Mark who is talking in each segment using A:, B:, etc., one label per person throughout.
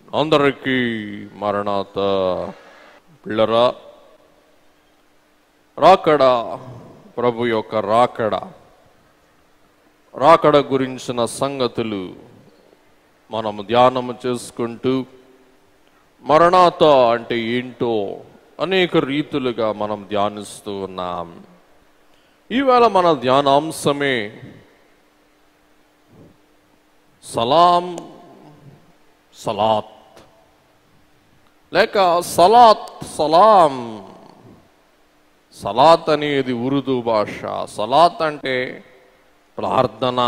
A: అందరికీ మరణాత పిల్లరా రాకడ ప్రభు యొక్క రాకడ రాకడ గురించిన సంగతులు మనము ధ్యానము చేసుకుంటూ మరణాత అంటే ఏంటో అనేక రీతులుగా మనం ధ్యానిస్తూ ఉన్నాం ఈవేళ మన ధ్యానాంశమే సలాం సలాత్ లేక సలాత్ సలాం సలాత్ అనేది ఉర్దూ భాష సలాత్ అంటే ప్రార్థన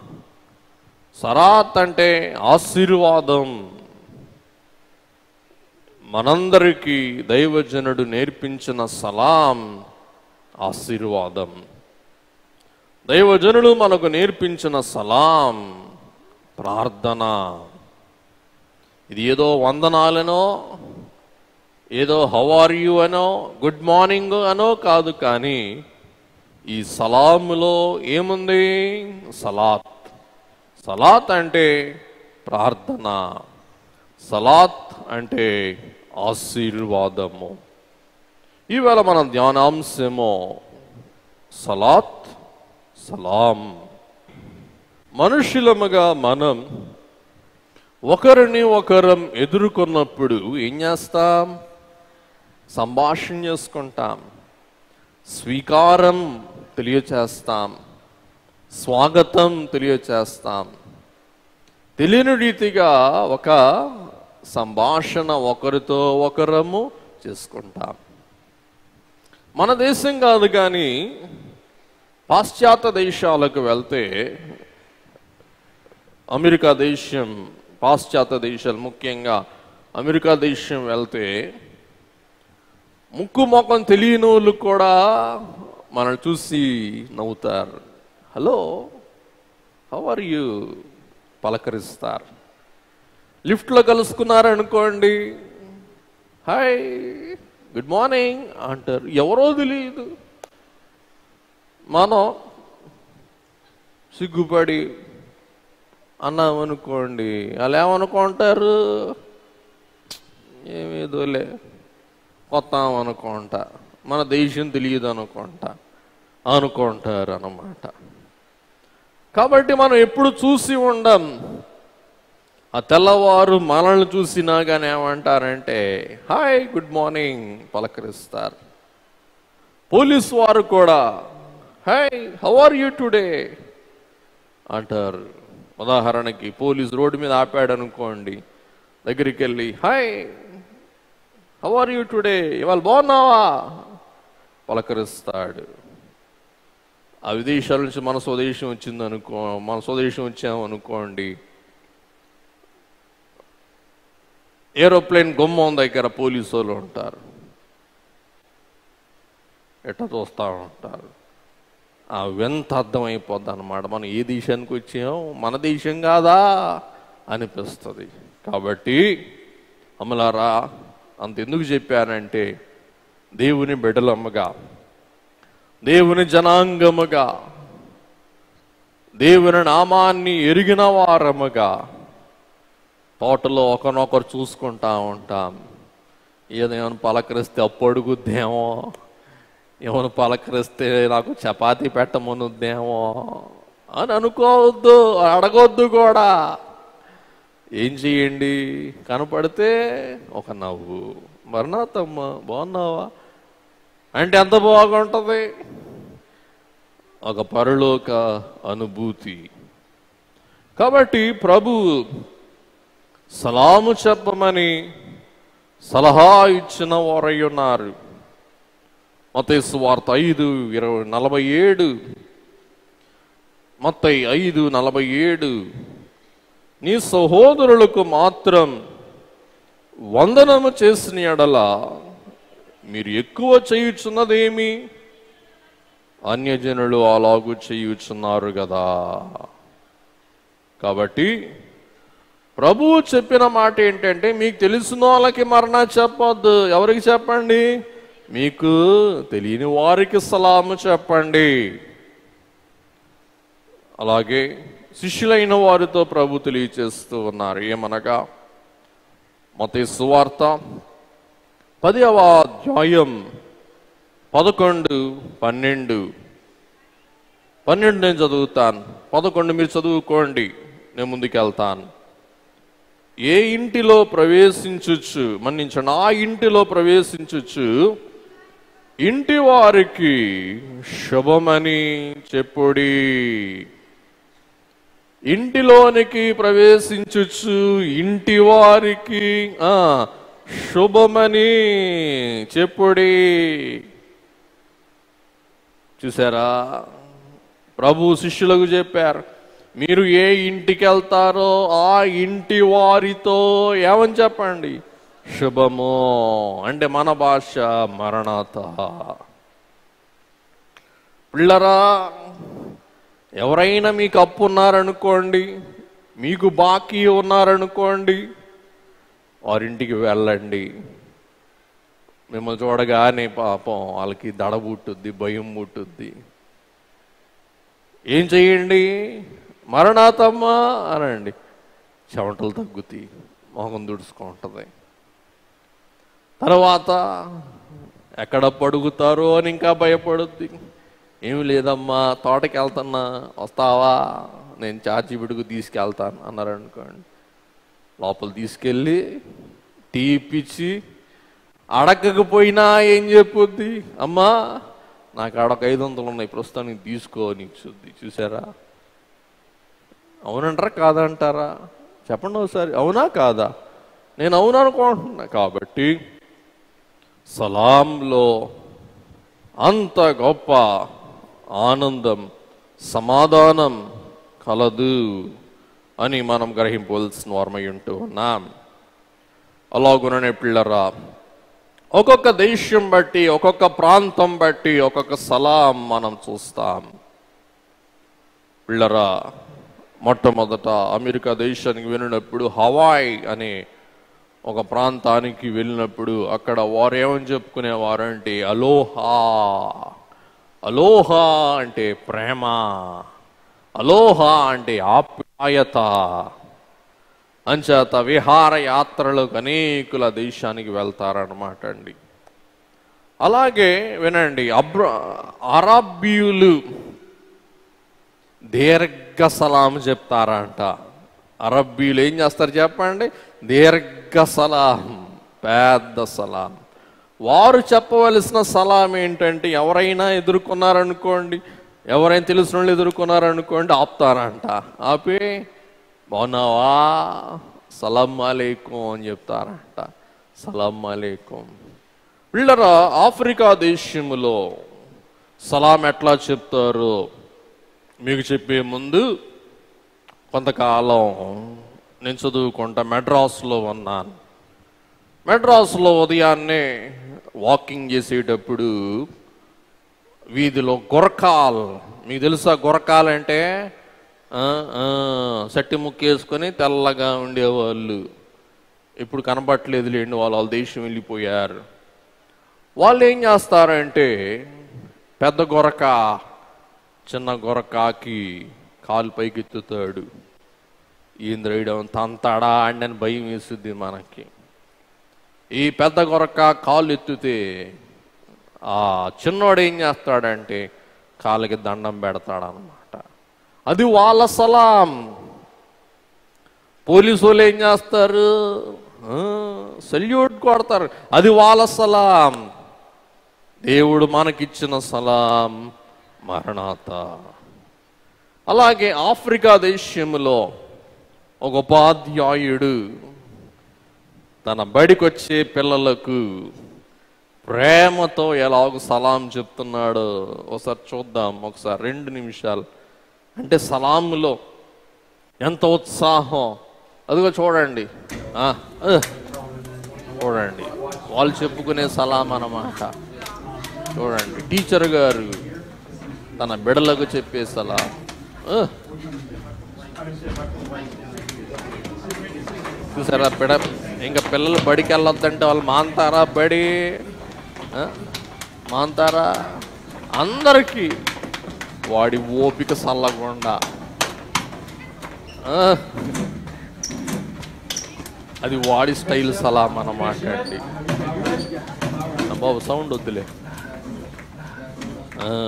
A: సరాత్ అంటే ఆశీర్వాదం మనందరికీ దైవజనుడు నేర్పించిన సలాం ఆశీర్వాదం దైవజనుడు మనకు నేర్పించిన సలాం ప్రార్థన ఇది ఏదో వందనాలనో ఏదో హౌ ఆర్ యు అనో గుడ్ మార్నింగ్ అనో కాదు కానీ ఈ సలాములో ఏముంది సలాత్ సలాత్ అంటే ప్రార్థన సలాత్ అంటే ఆశీర్వాదము ఈవేళ మన ధ్యానాంశమో సలాత్ సలాం మనుషులముగా మనం ఒకరిని ఒకరం ఎదుర్కొన్నప్పుడు ఏం చేస్తాం సంభాషణ చేసుకుంటాం స్వీకారం తెలియచేస్తాం స్వాగతం తెలియచేస్తాం తెలియని రీతిగా ఒక సంభాషణ ఒకరితో ఒకరము చేసుకుంటాం మన దేశం కాదు కానీ పాశ్చాత్య దేశాలకు వెళ్తే అమెరికా దేశం పాశ్చాత్య దేశాలు ముఖ్యంగా అమెరికా దేశం వెళ్తే ముక్కు మొఖం తెలియని వాళ్ళు కూడా మనల్ని చూసి నవ్వుతారు హలో హౌ ఆర్ యూ పలకరిస్తారు లిఫ్ట్లో కలుసుకున్నారనుకోండి హాయ్ గుడ్ మార్నింగ్ అంటారు ఎవరో తెలియదు మనం సిగ్గుపడి అన్నామనుకోండి వాళ్ళు ఏమనుకుంటారు ఏమేదోలే కొత్త అనుకుంటా మన దేశం తెలియదు అనుకుంటా అనుకుంటారు అన్నమాట కాబట్టి మనం ఎప్పుడు చూసి ఉండం ఆ తెల్లవారు మనల్ని చూసినా కానీ ఏమంటారంటే హాయ్ గుడ్ మార్నింగ్ పలకరిస్తారు పోలీస్ వారు కూడా hi how are you today అంటారు ఉదాహరణకి పోలీస్ రోడ్డు మీద ఆపాడు అనుకోండి దగ్గరికి వెళ్ళి hi how are you today ఇవాళ బాగున్నావా పలకరిస్తాడు ఆ విదేశాల నుంచి మన స్వదేశం వచ్చింది అనుకో మన స్వదేశం వచ్చాము అనుకోండి ఏరోప్లేన్ గుమ్మం దగ్గర పోలీసు వాళ్ళు ఉంటారు ఎట్ట చూస్తూ ఉంటారు ఆ వెంత అర్థమైపోద్ది అనమాట మనం ఏ దేశానికి వచ్చాం మన దేశం కాదా అనిపిస్తుంది కాబట్టి అమలారా అంత ఎందుకు చెప్పానంటే దేవుని బిడలమ్మగా దేవుని జనాంగముగా దేవుని నామాన్ని ఎరిగిన వారముగా తోటలో ఒకనొకరు చూసుకుంటా ఉంటాం ఏదేమైనా పలకరిస్తే అప్పు అడుగుద్దేమో ఏమైనా పలకరిస్తే నాకు చపాతీ పెట్టమనుద్దేమో అని అనుకోవద్దు అడగొద్దు కూడా ఏం చేయండి కనపడితే ఒక నవ్వు మరణాతమ్మ బాగున్నావా అంటే ఎంత బాగుంటుంది ఒక పరలోక అనుభూతి కాబట్టి ప్రభు సలాము చెప్పమని సలహా ఇచ్చిన వారై ఉన్నారు మతేసు వార్త ఐదు ఇరవై నలభై ఏడు మత్తై ఐదు నలభై ఏడు నీ సహోదరులకు మాత్రం వందనము చేసిన ఎడల మీరు ఎక్కువ చేయుచున్నదేమి అన్యజనులు అలాగూ చేయుచున్నారు కదా కాబట్టి ప్రభువు చెప్పిన మాట ఏంటంటే మీకు తెలిసిన వాళ్ళకి మరణ చెప్పొద్దు ఎవరికి చెప్పండి మీకు తెలియని వారికి సలాము చెప్పండి అలాగే శిష్యులైన వారితో ప్రభు తెలియచేస్తూ ఉన్నారు ఏమనగా మత సువార్త పదవ అధ్యాయం పదకొండు పన్నెండు పన్నెండు నేను చదువుతాను పదకొండు మీరు చదువుకోండి నేను ముందుకెళ్తాను ఏ ఇంటిలో ప్రవేశించుచు మన్నించండి ఆ ఇంటిలో ప్రవేశించుచు ఇంటి వారికి శుభమని చెప్పుడి ఇంటిలోనికి ప్రవేశించుచు ఇంటి వారికి ఆ శుభమని చెప్పుడి చూసారా ప్రభు శిష్యులకు చెప్పారు మీరు ఏ ఇంటికి వెళ్తారో ఆ ఇంటి వారితో ఏమని చెప్పండి శుభము అంటే మన భాష మరణాత పిల్లరా ఎవరైనా మీకు అప్పు ఉన్నారనుకోండి మీకు బాకీ ఉన్నారనుకోండి వారింటికి వెళ్ళండి మిమ్మల్ని చూడగానే పాపం వాళ్ళకి దడ పుట్టుద్ది భయం పుట్టుద్ది ఏం చెయ్యండి మరణాతమ్మా అనండి చెమటలు తగ్గుతాయి మొహం దుడుచుకుంటుంది తర్వాత ఎక్కడ పడుగుతారో అని ఇంకా భయపడుద్ది ఏమి లేదమ్మా తోటకి వెళ్తున్నా వస్తావా నేను చాచి బిడుగు తీసుకెళ్తాను అన్నారు అనుకోండి లోపల తీసుకెళ్ళి టీ ఇప్పించి అడగకపోయినా ఏం చెప్పుద్ది అమ్మా నాకు ఆడొక ఐదు వందలు ఉన్నాయి ప్రస్తుతానికి తీసుకో నీకు శుద్ధి చూసారా అవునంటారా కాదంటారా చెప్పండి ఒకసారి అవునా కాదా నేను అవును అనుకుంటున్నా కాబట్టి సలాంలో అంత గొప్ప ఆనందం సమాధానం కలదు అని మనం గ్రహింపవలసిన వారమై ఉంటూ ఉన్నాం అలాగుననే పిల్లరా ఒక్కొక్క దేశం బట్టి ఒక్కొక్క ప్రాంతం బట్టి ఒక్కొక్క సలాం మనం చూస్తాం పిల్లరా మొట్టమొదట అమెరికా దేశానికి వెళ్ళినప్పుడు హవాయ్ అనే ఒక ప్రాంతానికి వెళ్ళినప్పుడు అక్కడ వారు ఏమని చెప్పుకునేవారు అంటే అలోహా అలోహా అంటే ప్రేమ అలోహా అంటే ఆప్యాయత అంచేత విహార యాత్రలకు అనేకుల దేశానికి వెళ్తారనమాట అండి అలాగే వినండి అబ్ర అరబ్బీయులు దీర్ఘ సలాం చెప్తారంట అరబ్బీలు ఏం చేస్తారు చెప్పండి దీర్ఘ సలాం పెద్ద సలాం వారు చెప్పవలసిన సలాం ఏంటంటే ఎవరైనా ఎదుర్కొన్నారనుకోండి ఎవరైనా తెలిసిన వాళ్ళు ఎదుర్కొన్నారనుకోండి ఆపుతారంట ఆపి బాగున్నావా సలాం అలేకుం అని చెప్తారంట సలాం అలేకుం పిల్లరా ఆఫ్రికా దేశములో సలాం ఎట్లా చెప్తారు మీకు చెప్పే ముందు కొంతకాలం నేను చదువుకుంటా మెడ్రాస్లో ఉన్నాను మెడ్రాస్లో ఉదయాన్నే వాకింగ్ చేసేటప్పుడు వీధిలో గురకాల్ మీకు తెలుసా గురకాల్ అంటే ఆ, ఆ, సట్టి ముక్కేసుకొని తెల్లగా ఉండేవాళ్ళు ఇప్పుడు కనబట్టలేదు లేండి వాళ్ళు వాళ్ళ దేశం వెళ్ళిపోయారు వాళ్ళు ఏం చేస్తారంటే పెద్ద గొరక చిన్న గొరకాకి కాలు పైకెత్తుతాడు ఏంద్రయడం తంతాడా అని భయం వేస్తుంది మనకి ఈ పెద్ద గొరక కాలు ఎత్తితే ఆ చిన్నోడు ఏం చేస్తాడంటే కాళ్ళకి దండం పెడతాడనమాట అది వాళ్ళ సలాం పోలీసు వాళ్ళు ఏం చేస్తారు సెల్యూట్ కొడతారు అది వాళ్ళ సలాం దేవుడు మనకిచ్చిన సలాం మరణాత అలాగే ఆఫ్రికా దేశంలో ఒక ఉపాధ్యాయుడు తన బడికొచ్చే పిల్లలకు ప్రేమతో ఎలాగ సలాం చెప్తున్నాడో ఒకసారి చూద్దాం ఒకసారి రెండు నిమిషాలు అంటే సలాములో ఎంత ఉత్సాహం అదిగో చూడండి ఆ, ఆ, చూడండి వాళ్ళు చెప్పుకునే సలాం అన్నమాట చూడండి టీచర్ గారు తన బిడలకు చెప్పే సలాం ఆ. చూసారా బిడ ఇంకా పిల్లలు బడికి వెళ్ళొద్దంటే వాళ్ళు మాంతారా బడి ఆ? మాంతారా అందరికీ వాడి ఓపిక సల్లకుండా ఆ. అది వాడి స్టైల్ సలాం అన్నమాట అండి బాబు సౌండ్ వద్దులే ఆ,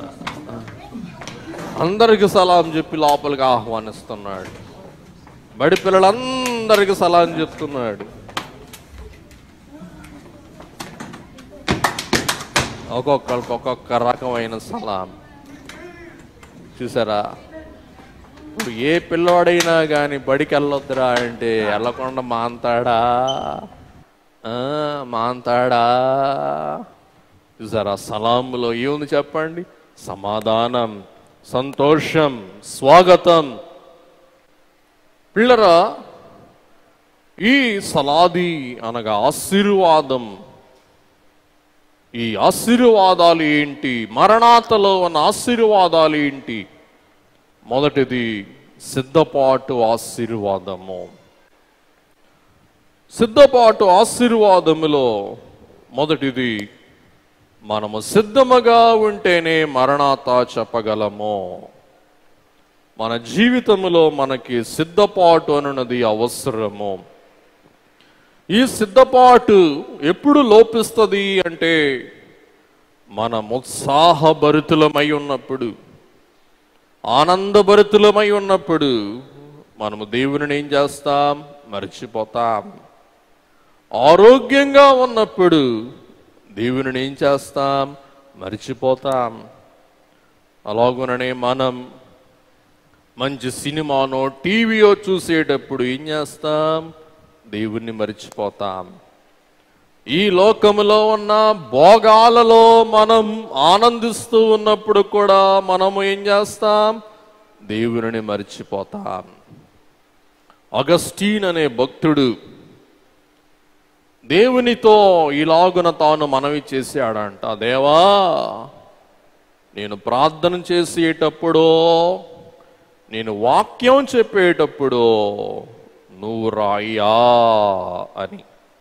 A: అందరికి సలాం చెప్పి లోపలికి ఆహ్వానిస్తున్నాడు బడి పిల్లలందరికీ సలాం చెప్తున్నాడు ఒక్కొక్కరికి ఒక్కొక్క రకమైన సలాం చూసారా ఇప్పుడు ఏ పిల్లోడైనా కానీ బడికి వెళ్ళొద్దురా అంటే వెళ్ళకుండా మాంతాడా ఆ, మాంతాడా చూసారా సలాములో ఏముంది చెప్పండి సమాధానం సంతోషం స్వాగతం పిల్లరా ఈ సలాది అనగా ఆశీర్వాదం ఈ ఆశీర్వాదాలు ఏంటి మరణాతలో ఉన్న ఆశీర్వాదాలు ఏంటి మొదటిది సిద్ధపాటు ఆశీర్వాదము సిద్ధపాటు ఆశీర్వాదములో మొదటిది మనము సిద్ధముగా ఉంటేనే మరణాత చెప్పగలము మన జీవితంలో మనకి సిద్ధపాటు అనున్నది అవసరము ఈ సిద్ధపాటు ఎప్పుడు లోపిస్తుంది అంటే మనం ఉత్సాహభరితులమై ఉన్నప్పుడు ఆనందభరితులమై ఉన్నప్పుడు మనము దేవుని ఏం చేస్తాం మర్చిపోతాం ఆరోగ్యంగా ఉన్నప్పుడు దేవుని ఏం చేస్తాం మర్చిపోతాం అలాగుననే మనం మంచి సినిమానో టీవీయో చూసేటప్పుడు ఏం చేస్తాం దేవుణ్ణి మర్చిపోతాం ఈ లోకములో ఉన్న భోగాలలో మనం ఆనందిస్తూ ఉన్నప్పుడు కూడా మనము ఏం చేస్తాం దేవుని మర్చిపోతాం అగస్టీన్ అనే భక్తుడు దేవునితో ఇలాగున తాను మనవి చేశాడంట దేవా నేను ప్రార్థన చేసేటప్పుడు నేను వాక్యం చెప్పేటప్పుడు నువ్వు రాయ్యా అని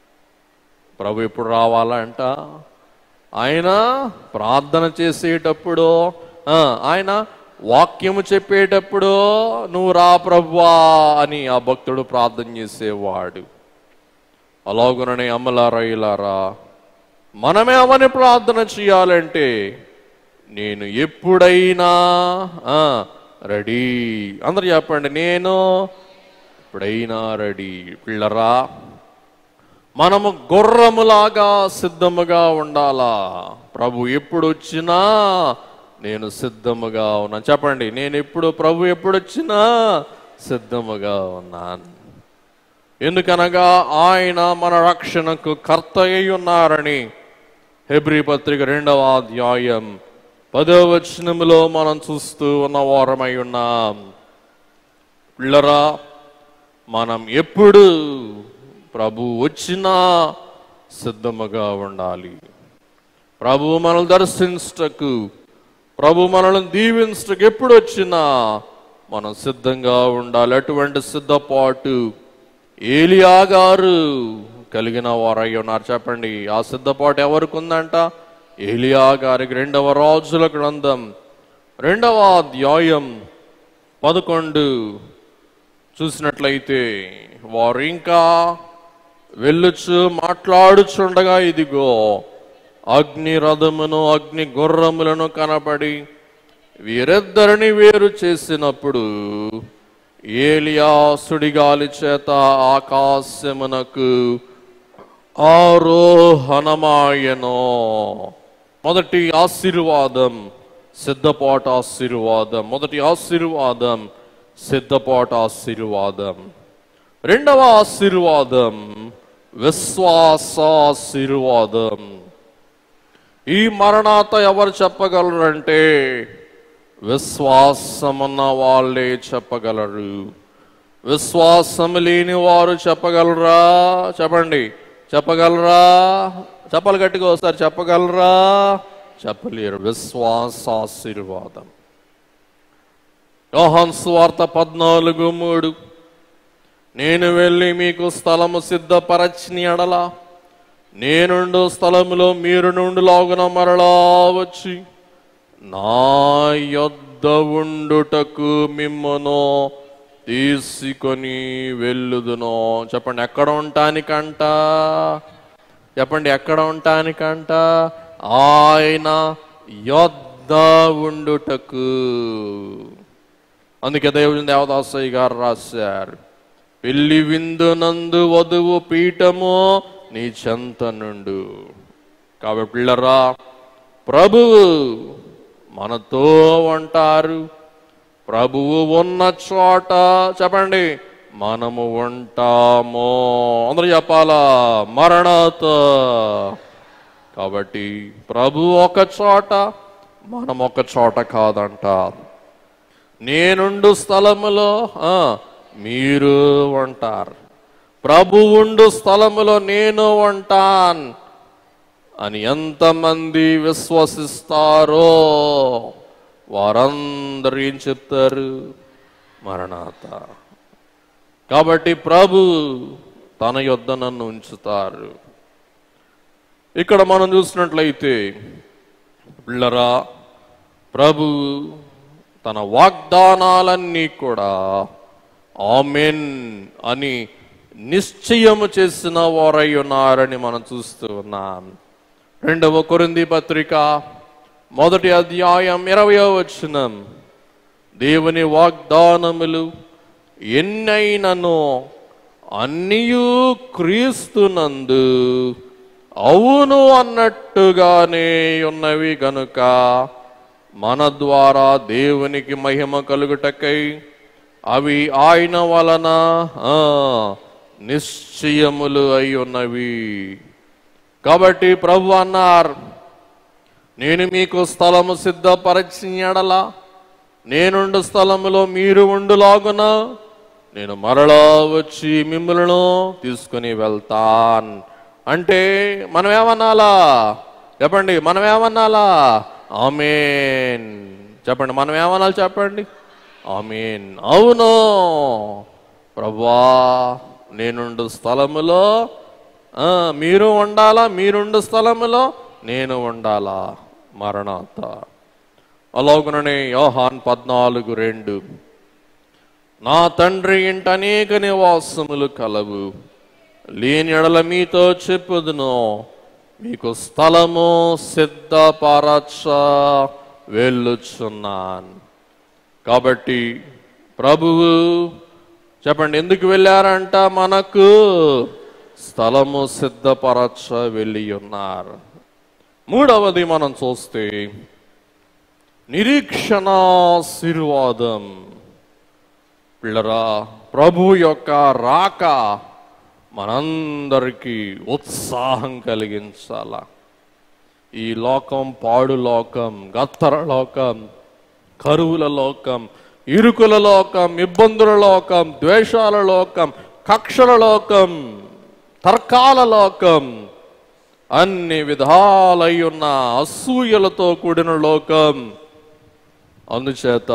A: ప్రభు ఎప్పుడు రావాలంట ఆయన ప్రార్థన చేసేటప్పుడు ఆ, ఆయన వాక్యము చెప్పేటప్పుడు నువ్వు రా ప్రభువా అని ఆ భక్తుడు ప్రార్థన చేసేవాడు అలాగుననే అమ్మలారా ఇలారా మనమే అవని ప్రార్థన చేయాలంటే నేను ఎప్పుడైనా ఆ, రెడీ అందరు చెప్పండి నేను ఎప్పుడైనా రెడీ పిల్లరా మనము గుర్రములాగా సిద్ధముగా ఉండాలా ప్రభు ఎప్పుడు వచ్చినా నేను సిద్ధముగా ఉన్నాను చెప్పండి నేను ఎప్పుడు ప్రభు ఎప్పుడు వచ్చినా సిద్ధముగా ఉన్నాను ఎందుకనగా ఆయన మన రక్షణకు కర్త అయి ఉన్నారని హెబ్రి పత్రిక రెండవ అధ్యాయం పదవ వచనములో మనం చూస్తూ ఉన్న వారమై ఉన్నాం పిల్లరా మనం ఎప్పుడు ప్రభు వచ్చినా సిద్ధముగా ఉండాలి ప్రభు మనల్ని దర్శించటకు ప్రభు మనల్ని దీవించటకు ఎప్పుడు వచ్చినా మనం సిద్ధంగా ఉండాలి అటువంటి సిద్ధపాటు ఏలియా గారు కలిగిన వారై ఉన్నారు చెప్పండి ఆ సిద్ధపాటు ఎవరికి ఉందంట ఏలియా గారికి రెండవ రాజుల గ్రంథం రెండవ అధ్యాయం పదకొండు చూసినట్లయితే వారు ఇంకా వెళ్ళుచు మాట్లాడుచుండగా ఇదిగో అగ్ని రథమును అగ్ని గుర్రములను కనబడి వీరిద్దరిని వేరు చేసినప్పుడు ఏలియా సుడిగాలి చేత ఆకాశమునకు ఆరోహణమాయనో మొదటి ఆశీర్వాదం సిద్ధపాటు ఆశీర్వాదం మొదటి ఆశీర్వాదం సిద్ధపాటు ఆశీర్వాదం రెండవ ఆశీర్వాదం విశ్వాస ఆశీర్వాదం ఈ మరణాత ఎవరు చెప్పగలరంటే విశ్వాసమున్న వాళ్ళే చెప్పగలరు విశ్వాసం లేని వారు చెప్పగలరా చెప్పండి చెప్పగలరా చెప్పలు గట్టిగా వస్తారు చెప్పగలరా చెప్పలేరు విశ్వాస ఆశీర్వాదం యోహాన్ సువార్త పద్నాలుగు మూడు నేను వెళ్ళి మీకు స్థలము సిద్ధపరచిన ఎడల నేనుండు స్థలములో మీరు నుండి లాగున మరలా వచ్చి నా యొద్ద ఉండుటకు మిమ్మను తీసుకొని వెళ్ళుదును చెప్పండి ఎక్కడ ఉండటానికంట చెప్పండి ఎక్కడ ఉండటానికంట ఆయన యొద్ద ఉండుటకు అందుకే దేవుని దేవదాసయ్య గారు రాశారు పెళ్లి విందునందు వధువు పీఠము నీ చెంత నుండు కాబట్టి పిల్లరా ప్రభువు మనతో ఉంటారు ప్రభువు ఉన్న చోట చెప్పండి మనము ఉంటాము అందరూ చెప్పాలా మరణత కాబట్టి ప్రభు ఒక చోట మనం ఒక చోట కాదంట నేనుండు స్థలములో ఆ, మీరు ఉంటారు ప్రభు ఉండు స్థలములో నేను ఉంటాన్ అని ఎంతమంది విశ్వసిస్తారో వారందరూ ఏం చెప్తారు మరణాత కాబట్టి ప్రభు తన యొద్ద నన్ను ఉంచుతారు ఇక్కడ మనం చూసినట్లయితే పిల్లరా ప్రభు తన వాగ్దానాలన్నీ కూడా ఆమెన్ అని నిశ్చయము చేసిన వారై ఉన్నారని మనం చూస్తూ ఉన్నాం రెండవ కొరింది పత్రిక మొదటి అధ్యాయం ఇరవయో వచనం దేవుని వాగ్దానములు ఎన్నైనను అన్నియు క్రీస్తునందు అవును అన్నట్టుగానే ఉన్నవి గనుక మన ద్వారా దేవునికి మహిమ కలుగుటకై అవి ఆయన వలన ఆ, నిశ్చయములు అయి ఉన్నవి కాబట్టి ప్రభు అన్నారు నేను మీకు స్థలము సిద్ధపరచిన ఎడలా నేనుండు స్థలములో మీరు ఉండులాగున నేను మరలా వచ్చి మిమ్మల్ని తీసుకుని వెళ్తాన్ అంటే మనం ఏమనాలా చెప్పండి మనం ఏమనాలా ఆమెన్ చెప్పండి మనం ఏమనాలి చెప్పండి ఆమెన్ అవును ప్రభా నేనుండు స్థలములో ఆ, మీరు ఉండాలా మీరుండు స్థలములో నేను ఉండాలా మరణాత అలాగుననే యోహాన్ పద్నాలుగు రెండు నా తండ్రి ఇంట అనేక నివాసములు కలవు లేని ఎడల మీతో చెప్పుదును మీకు స్థలము సిద్ధపరచ వెళ్ళుచున్నాను కాబట్టి ప్రభువు చెప్పండి ఎందుకు వెళ్ళారంట మనకు స్థలము సిద్ధపరచ వెళ్ళి ఉన్నారు మూడవది మనం చూస్తే నిరీక్షణ ఆశీర్వాదం పిల్లరా ప్రభు యొక్క రాక మనందరికీ ఉత్సాహం కలిగించాల ఈ లోకం పాడు లోకం గత్తర లోకం కరువుల లోకం ఇరుకుల లోకం ఇబ్బందుల లోకం ద్వేషాల లోకం కక్షల లోకం తర్కాల లోకం అన్ని విధాలై ఉన్న అసూయలతో కూడిన లోకం అందుచేత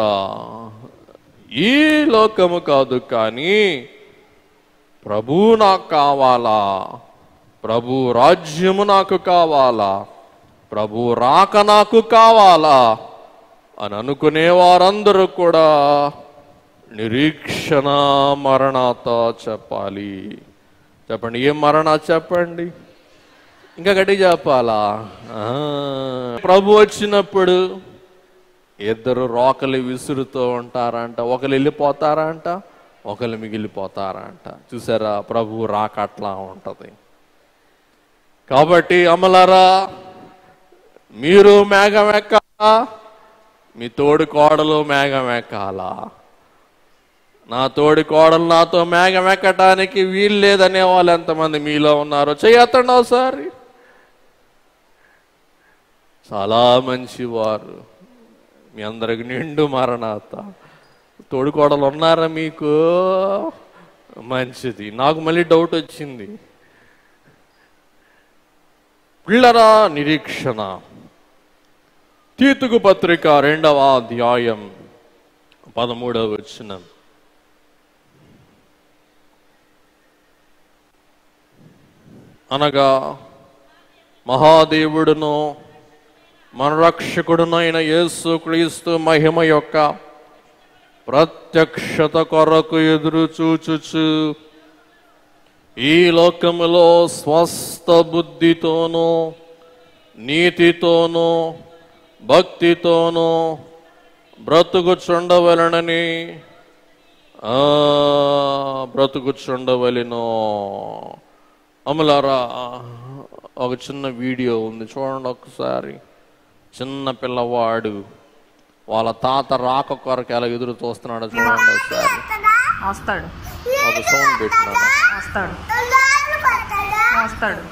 A: ఈ లోకము కాదు కానీ ప్రభు నాకు కావాలా ప్రభు రాజ్యము నాకు కావాలా ప్రభు రాక నాకు కావాలా అని అనుకునే వారందరూ కూడా నిరీక్షణ మరణాత చెప్పాలి చెప్పండి ఏం మరణ చెప్పండి ఇంకా గట్టి చెప్పాలా ఆ, ప్రభు వచ్చినప్పుడు ఇద్దరు రోకలి విసురుతూ ఉంటారంట ఒకరు వెళ్ళిపోతారంట ఒకరు మిగిలిపోతారంట చూసారా ప్రభు రాక అట్లా ఉంటది కాబట్టి అమలరా మీరు మేఘం ఎక్కాలా మీ తోడి కోడలు మేఘం ఎక్కాలా నా తోడి కోడలు నాతో మేఘం ఎక్కటానికి వీలు లేదనే వాళ్ళు ఎంతమంది మీలో ఉన్నారో చేయొత్తండి ఒకసారి చాలా మంచివారు మీ అందరికి నిండు మరణాత తోడుకోడలు ఉన్నారా మీకు మంచిది నాకు మళ్ళీ డౌట్ వచ్చింది పిల్లరా నిరీక్షణ తీతుకు పత్రిక రెండవ అధ్యాయం పదమూడవ వచనం అనగా మహాదేవుడును మన రక్షకుడునైన యేసు క్రీస్తు మహిమ యొక్క ప్రత్యక్షత కొరకు ఎదురు చూచుచు ఈ లోకములో స్వస్థ బుద్ధితోనూ నీతితోనూ భక్తితోనూ బ్రతుకుచుండవలనని ఆ, బ్రతుకుచుండవలెను అమలారా ఒక చిన్న వీడియో ఉంది చూడండి ఒకసారి చిన్న పిల్లవాడు వాళ్ళ తాత రాక కొరకు ఎలా ఎదురు చూస్తున్నాడో చూడండి ఒకసారి
B: వస్తాడు
A: ఒక సౌండ్ పెట్టినాడు
B: వస్తాడు వస్తాడు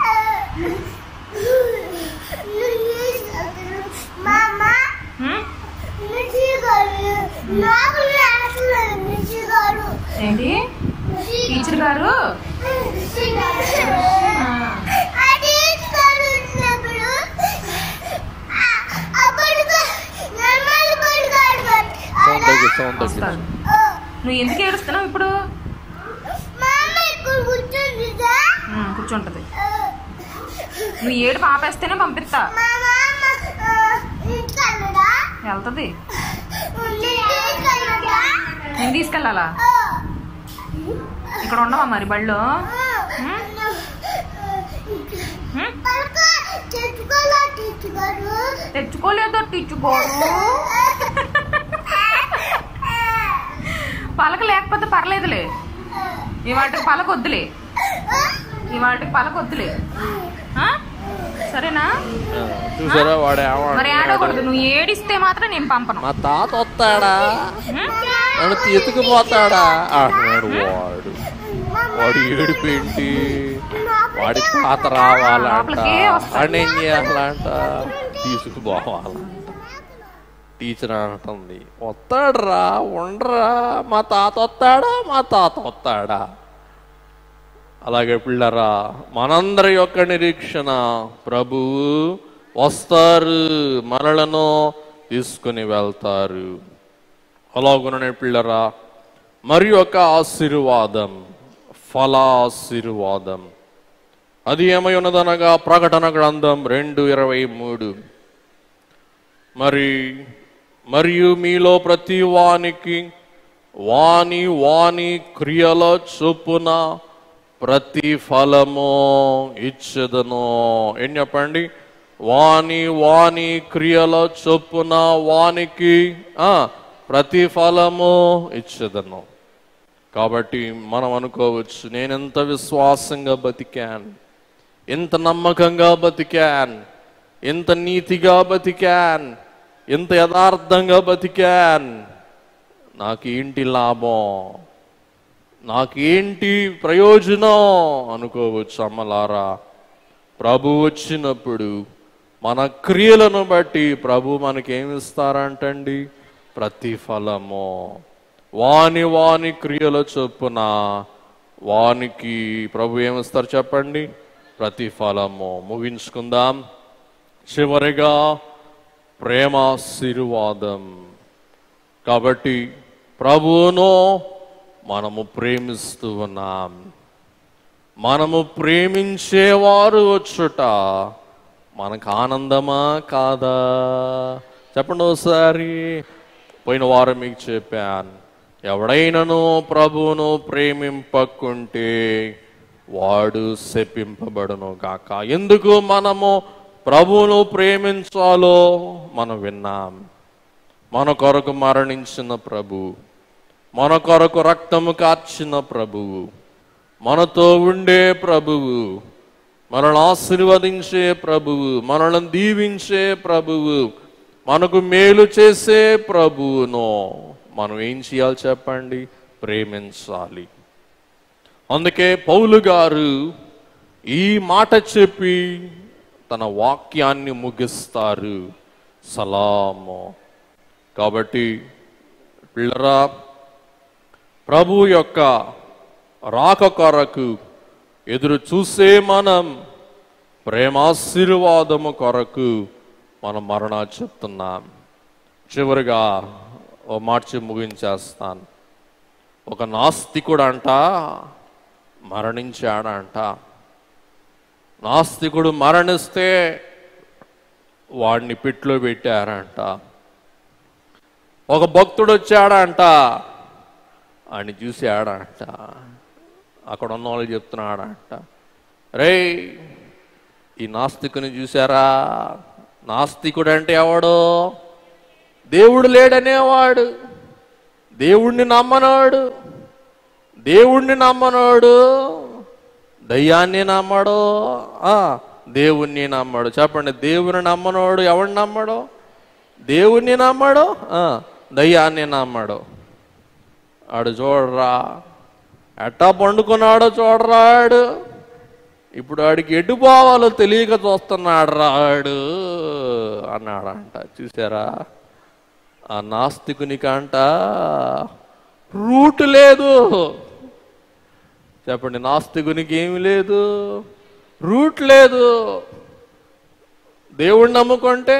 C: మామా
B: హ్మ్?
C: నాకు మిర్చి గారు
B: ఏంటి టీచర్ గారు
C: అది గారు ఉన్నప్పుడు అప్పుడు నిర్మల్ పడి
A: సౌండ్ తగ్గి సౌండ్ తగ్గి
B: వస్తాడు నువ్వు ఎందుకు ఏడుస్తున్నావు ఇప్పుడు
C: మామ ఇక్కడ కూర్చుందిగా
B: హ్మ్, కూర్చుంటది నువ్వు ఏడు పాపేస్తేనే పంపిస్తా
C: మా మామ ఇంటికల్లడా
B: వెళ్తది
C: ఇంటికల్లడా
B: నేను తీసుకెళ్ళాలా ఇక్కడ ఉండవా మరి బళ్ళు హ్మ్? హ్మ్?
C: తెచ్చుకోలా తెచ్చుకోరు
B: తెచ్చుకోలేదో తెచ్చుకోరు పలక లేకపోతే పర్లేదులే ఈ వాటికి పలక వద్దులే ఈ వాటికి పలక వద్దులే ఆ? సరేనా
A: ఆ, చూసారా వాడు
B: మరి
A: ఏమంటున్నాడు?
B: ఆడకూడదు నువ్వు ఏడిస్తే మాత్రం నేను పంపను
A: మా తాత వస్తాడా
B: హ్మ్?
A: నన్ను ఎత్తుకుపోతాడా అంటున్నాడు వాడు వాడు ఏడిపేంటి వాడి తాత రావాలంట
B: లోపలికే వస్తాడు.
A: వాడిని ఏం చేయాలంట తీసుకుపోవాలంట టీచర్ అంటుంది వస్తాడురా ఉండరా మా తాత వస్తాడా మా తాత వస్తాడా అలాగే పిల్లరా మనందరి యొక్క నిరీక్షణ ప్రభువు వస్తారు మనలను తీసుకుని వెళ్తారు అలాగుననే పిల్లరా మరి ఒక ఆశీర్వాదం ఫలాశీర్వాదం అది ఏమై ఉన్నదనగా ప్రకటన గ్రంథం రెండు ఇరవై మూడు మరి మరియు మీలో ప్రతి వానికి వాని వాని క్రియల చొప్పున ప్రతి ఫలము ఇచ్చదను ఏం చెప్పండి వాని వాని క్రియల చొప్పున వానికి ఆ ప్రతి ఫలము ఇచ్చదను కాబట్టి మనం అనుకోవచ్చు నేను ఎంత విశ్వాసంగా బతికాను ఎంత నమ్మకంగా బతికాను ఎంత నీతిగా బతికాను ఎంత యథార్థంగా బతికాను నాకేంటి లాభం నాకేంటి ప్రయోజనం అనుకోవచ్చు అమ్మలారా ప్రభు వచ్చినప్పుడు మన క్రియలను బట్టి ప్రభు మనకేమిస్తారంటండి ప్రతిఫలము వాని వాని క్రియల చొప్పున వానికి ప్రభు ఏమిస్తారు చెప్పండి ప్రతిఫలము ముగించుకుందాం చివరిగా ప్రేమాశీర్వాదం కాబట్టి ప్రభువును మనము ప్రేమిస్తూ ఉన్నాం మనము ప్రేమించేవారు వచ్చుట మనకు ఆనందమా కాదా చెప్పండి ఒకసారి పోయిన వారం మీకు చెప్పాను ఎవడైనను ప్రభువును ప్రేమింపకుంటే వాడు శపింపబడును గాక ఎందుకు మనము ప్రభువును ప్రేమించాలో మనం విన్నాం మన కొరకు మరణించిన ప్రభు మన కొరకు రక్తము కార్చిన ప్రభువు మనతో ఉండే ప్రభువు మనల్ని ఆశీర్వదించే ప్రభువు మనల్ని దీవించే ప్రభువు మనకు మేలు చేసే ప్రభువును మనం ఏం చేయాలి చెప్పండి ప్రేమించాలి అందుకే పౌలు గారు ఈ మాట చెప్పి తన వాక్యాన్ని ముగిస్తారు సలాము కాబట్టి పిల్లరా ప్రభు యొక్క రాక కొరకు ఎదురు చూసే మనం ప్రేమాశీర్వాదము కొరకు మనం మరణ చెప్తున్నాం చివరిగా ఓ మార్చి ముగించేస్తాను ఒక నాస్తికుడు అంట మరణించాడంట నాస్తికుడు మరణిస్తే వాడిని పెట్లో పెట్టారంట ఒక భక్తుడు వచ్చాడంట ఆయన చూసి ఆడంట అక్కడ ఉన్న వాళ్ళు చెప్తున్నాడంట రే ఈ నాస్తికుని చూసారా నాస్తికుడు అంటే ఎవడు దేవుడు లేడనేవాడు దేవుణ్ణి నమ్మనోడు దేవుణ్ణి నమ్మనోడు దయ్యాన్ని నమ్మడు ఆ, దేవుణ్ణి నమ్మడు చెప్పండి దేవుని నమ్మనోడు ఎవడిని నమ్మడు దేవుణ్ణి నమ్మడు ఆ, దయ్యాన్ని నమ్మడు ఆడు చూడరా ఎట్టా పండుకున్నాడో చూడరా ఆడు ఇప్పుడు ఆడికి ఎటు పోవాలో తెలియక చూస్తున్నాడు రాడు అన్నాడంట చూసారా ఆ నాస్తికునికంట రూట్ లేదు చెప్పండి నాస్తికునికి ఏమి లేదు రూట్ లేదు దేవుణ్ణి నమ్ముకుంటే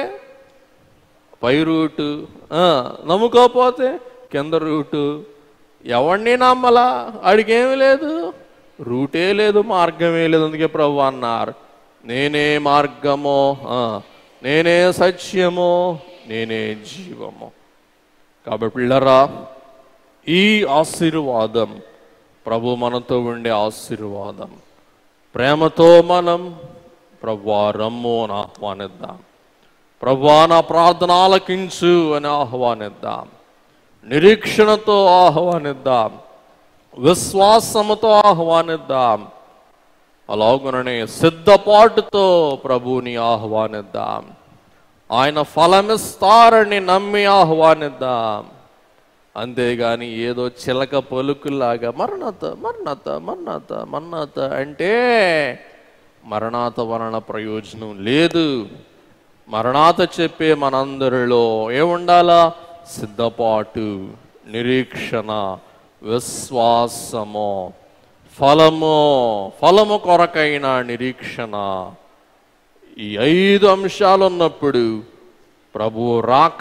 A: పై రూటు ఆ, నమ్ముకోకపోతే కింద రూటు ఎవరిని నమ్మలా ఆడికి ఏమి లేదు రూటే లేదు మార్గమే లేదు అందుకే ప్రభు అన్నారు నేనే మార్గము ఆ, నేనే సత్యము నేనే జీవము కాబట్టి పిల్లరా ఈ ఆశీర్వాదం ప్రభు మనతో ఉండే ఆశీర్వాదం ప్రేమతో మనం ప్రభు రమ్ము అని ఆహ్వానిద్దాం ప్రభా నా ప్రార్థన ఆలకించు అని ఆహ్వానిద్దాం నిరీక్షణతో ఆహ్వానిద్దాం విశ్వాసముతో ఆహ్వానిద్దాం అలాగుననే సిద్ధపాటుతో ప్రభుని ఆహ్వానిద్దాం ఆయన ఫలమిస్తారని నమ్మి ఆహ్వానిద్దాం అంతేగాని ఏదో చిలక పలుకులాగా మరణత మరణత మరణత మరణత అంటే మరణాత వలన ప్రయోజనం లేదు మరణాత చెప్పే మనందరిలో ఏముండాలా సిద్ధపాటు నిరీక్షణ విశ్వాసము ఫలము ఫలము కొరకైన నిరీక్షణ ఈ ఐదు అంశాలు ఉన్నప్పుడు ప్రభు రాక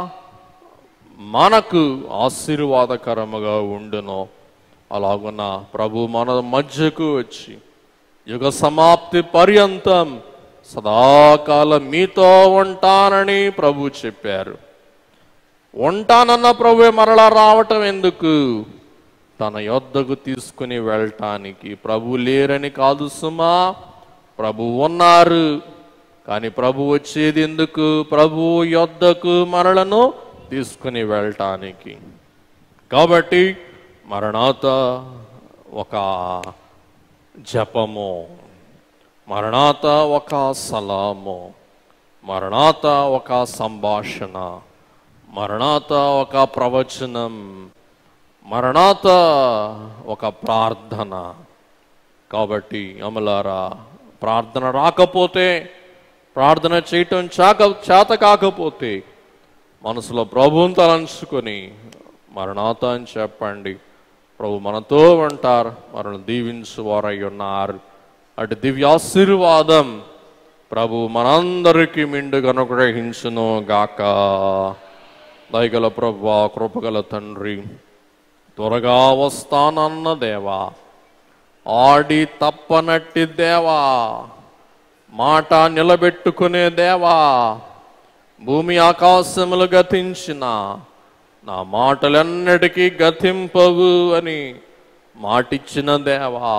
A: మనకు ఆశీర్వాదకరముగా ఉండును అలాగున్న ప్రభు మన మధ్యకు వచ్చి యుగ సమాప్తి పర్యంతం సదాకాలం మీతో ఉంటానని ప్రభు చెప్పారు ఉంటానన్న ప్రభువే మరలా రావటం ఎందుకు తన యొద్దకు తీసుకుని వెళ్ళటానికి ప్రభు లేరని కాదు సుమా ప్రభు ఉన్నారు కానీ ప్రభు వచ్చేది ఎందుకు ప్రభు యొద్దకు మరలను తీసుకుని వెళ్ళటానికి కాబట్టి మరణాత ఒక జపము మరణాత ఒక సలాము మరణాత ఒక సంభాషణ మరణాత ఒక ప్రవచనం మరణాత ఒక ప్రార్థన కాబట్టి అమలారా ప్రార్థన రాకపోతే ప్రార్థన చేయటం చాక చేత కాకపోతే మనసులో ప్రభువుని తలంచుకొని మరణాత అని చెప్పండి ప్రభు మనతో ఉంటారు మనల్ని దీవించు వారై ఉన్నారు అటు దివ్యాశీర్వాదం ప్రభు మనందరికీ మిండుగా అనుగ్రహించును గాక దయగల ప్రభు కృపగల తండ్రి త్వరగా వస్తానన్న దేవా ఆడి తప్పనట్టి దేవా మాట నిలబెట్టుకునే దేవా భూమి ఆకాశములు గతించిన నా మాటలన్నిటికీ గతింపవు అని మాటిచ్చిన దేవా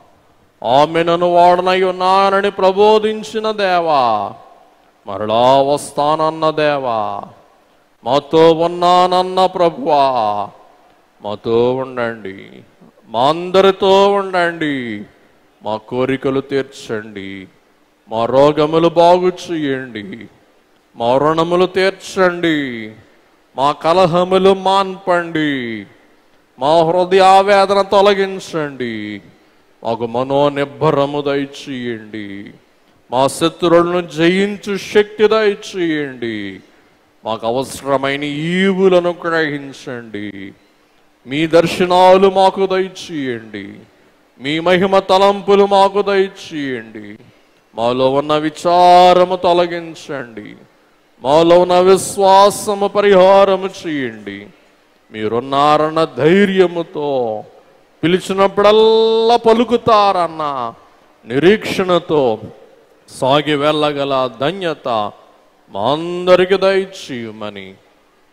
A: ఆమెనను వాడనై ఉన్నానని ప్రబోధించిన దేవా మరలా వస్తానన్న దేవా మాతో ఉన్నానన్న ప్రభువా మాతో ఉండండి మా అందరితో ఉండండి మా కోరికలు తీర్చండి మా రోగములు బాగు చేయండి మా రుణములు తీర్చండి మా కలహములు మాన్పండి మా హృదయావేదన తొలగించండి మాకు మనోనిబ్బరము దయచేయండి మా శత్రువులను జయించు శక్తి దయచేయండి మాకు అవసరమైన ఈవులను గ్రహించండి మీ దర్శనాలు మాకు దయచేయండి మీ మహిమ తలంపులు మాకు దయచేయండి మాలో ఉన్న విచారము తొలగించండి మాలో ఉన్న విశ్వాసము పరిహారము చేయండి మీరున్నారన్న ధైర్యముతో పిలిచినప్పుడల్లా పలుకుతారన్న నిరీక్షణతో సాగి వెళ్ళగల ధన్యత మా అందరికి దయచేయమని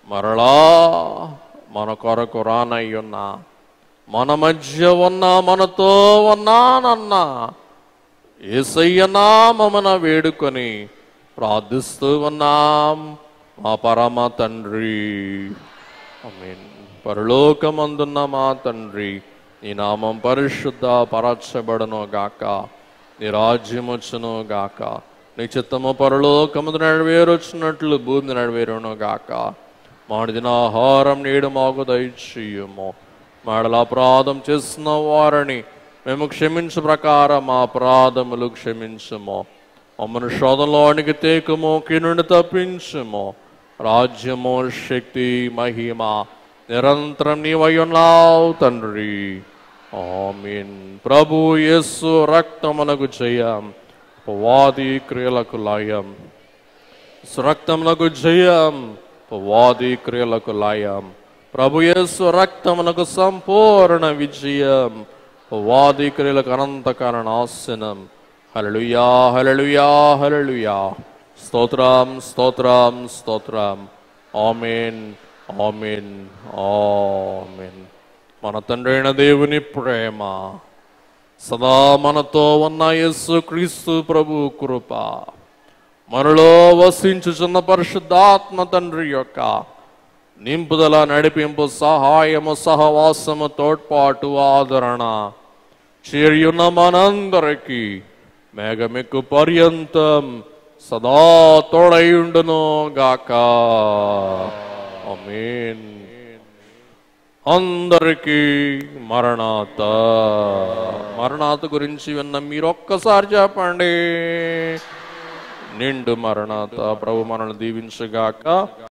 A: మరలా మన కొరకు రానయ్యున్న మన మధ్య ఉన్న మనతో ఉన్నానన్న ఏసయ్య నామమున వేడుకొని ప్రార్థిస్తూ ఉన్నాం మా పరమ తండ్రి ఆమేన్ పరలోకమందున్న మా తండ్రి నీ నామం పరిశుద్ధ పరచబడను గాక నీ రాజ్యం వచ్చును గాక నీ చిత్తము పరలోకముందు నెరవేరొచ్చినట్లు భూమి నెరవేరును గాక మాడిదిన ఆహారం నేడు మాకు దయచేయము మాడల అపరాధం చేసిన వారిని మేము క్షమించు ప్రకారం మా అపరాధములు క్షమించుము మమ్మను శోధంలోనికి తేకుము కినుండి తప్పించుము రాజ్యము శక్తి మహిమ నిరంతరం నీవయ్యున్నావు తండ్రి ఆమీన్ ప్రభు యేసు రక్తమునకు జయం వాది క్రియలకు లయం రక్తమునకు జయం వాది క్రియలకు లయం ప్రభు యేసు రక్తమునకు సంపూర్ణ విజయం వాది క్రియలకు అనంతకర నాశనం హలలుయా హలలుయా హలలుయా స్తోత్రం స్తోత్రం స్తోత్రం ఆమెన్ ఆమెన్ ఆమెన్ మన తండ్రైన దేవుని ప్రేమ సదా మనతో ఉన్న యేసు క్రీస్తు ప్రభు కృప మనలో వసించుచున్న పరిశుద్ధాత్మ తండ్రి యొక్క నింపుదల నడిపింపు సహాయము సహవాసము తోడ్పాటు ఆదరణ చేరియున్న మనందరికీ మేఘమెక్కు పర్యంతం సదా తోడయుండును గాక ఆమేన్ అందరికీ మరణాత మరణాత గురించి విన్న మీరు ఒక్కసారి చెప్పండి నిండు మరణాత ప్రభు మనల్ని దీవించగాక